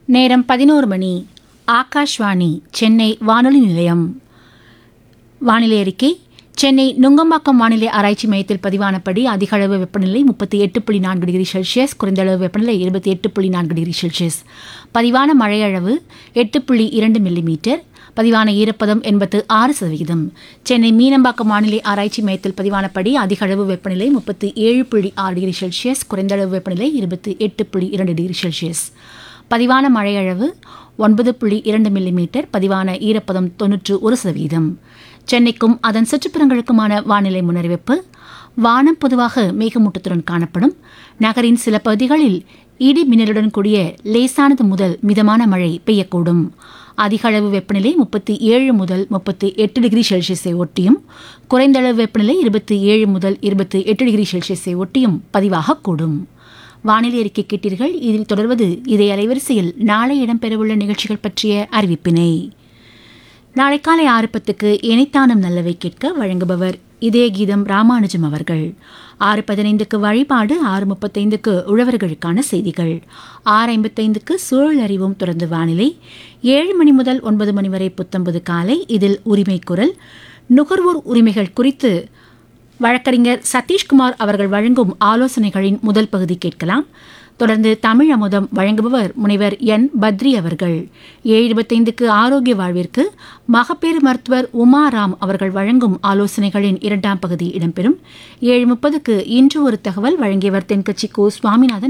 நேரம் பதினோரு மணி ஆகாஷ்வாணி சென்னை வானொலி நிலையம் வானிலை அறிக்கை சென்னை நுங்கம்பாக்கம் வானிலை ஆராய்ச்சி மையத்தில் பதிவானபடி அதிக அளவு வெப்பநிலை முப்பத்தி எட்டு புள்ளி நான்கு டிகிரி செல்சியஸ் குறைந்த அளவு வெப்பநிலை இருபத்தி எட்டு புள்ளி நான்கு டிகிரி செல்சியஸ் பதிவான மழை அளவு எட்டு புள்ளி இரண்டு மில்லிமீட்டர் பதிவான ஈரப்பதம் எண்பத்து ஆறு சதவிகிதம் சென்னை மீனம்பாக்கம் வானிலை ஆராய்ச்சி மையத்தில் பதிவானபடி அதிக அளவு வெப்பநிலை முப்பத்தி ஏழு புள்ளி ஆறு டிகிரி செல்சியஸ் குறைந்த அளவு வெப்பநிலை இருபத்தி எட்டு புள்ளி இரண்டு டிகிரி செல்சியஸ் பதிவான மழை அளவு ஒன்பது புள்ளி இரண்டு மில்லிமீட்டர் பதிவான ஈரப்பதம் தொன்னூற்று ஒரு சதவீதம் சென்னைக்கும் அதன் சுற்றுப்புறங்களுக்குமான வானிலை முன்னறிவிப்பு வானம் பொதுவாக மேகமூட்டத்துடன் காணப்படும் நகரின் சில பகுதிகளில் இடி மின்னலுடன் கூடிய லேசானது முதல் மிதமான மழை பெய்யக்கூடும் அதிக அளவு வெப்பநிலை முப்பத்தி ஏழு முதல் முப்பத்தி எட்டு டிகிரி செல்சியஸை ஒட்டியும் குறைந்த அளவு வெப்பநிலை இருபத்தி ஏழு முதல் இருபத்தி எட்டு டிகிரி செல்சியஸை ஒட்டியும் பதிவாகக்கூடும் வானிலை அறிக்கை கேட்டீர்கள் இதில் தொடர்வது இதே அலைவரிசையில் நாளை இடம்பெறவுள்ள நிகழ்ச்சிகள் பற்றிய அறிவிப்பினை நாளை காலை ஆறு பத்துக்கு இணைத்தானம் நல்லவை கேட்க வழங்குபவர் இதே கீதம் ராமானுஜம் அவர்கள் ஆறு பதினைந்துக்கு வழிபாடு ஆறு முப்பத்தைந்துக்கு உழவர்களுக்கான செய்திகள் ஆறு ஐம்பத்தைந்துக்கு சூழல் அறிவும் தொடர்ந்து வானிலை ஏழு மணி முதல் ஒன்பது மணி வரை புத்தம்பது காலை இதில் உரிமை குரல் நுகர்வோர் உரிமைகள் குறித்து வழக்கறிஞர் சதீஷ்குமார் அவர்கள் வழங்கும் ஆலோசனைகளின் முதல் பகுதி கேட்கலாம் தொடர்ந்து தமிழ் அமுதம் வழங்குபவர் முனைவர் என் பத்ரி அவர்கள் ஏழு இருபத்தைந்துக்கு ஆரோக்கிய வாழ்விற்கு மகப்பேறு மருத்துவர் உமா ராம் அவர்கள் வழங்கும் ஆலோசனைகளின் இரண்டாம் பகுதி இடம்பெறும் ஏழு முப்பதுக்கு இன்று ஒரு தகவல் வழங்கியவர் தென்கட்சி கோ சுவாமிநாதன்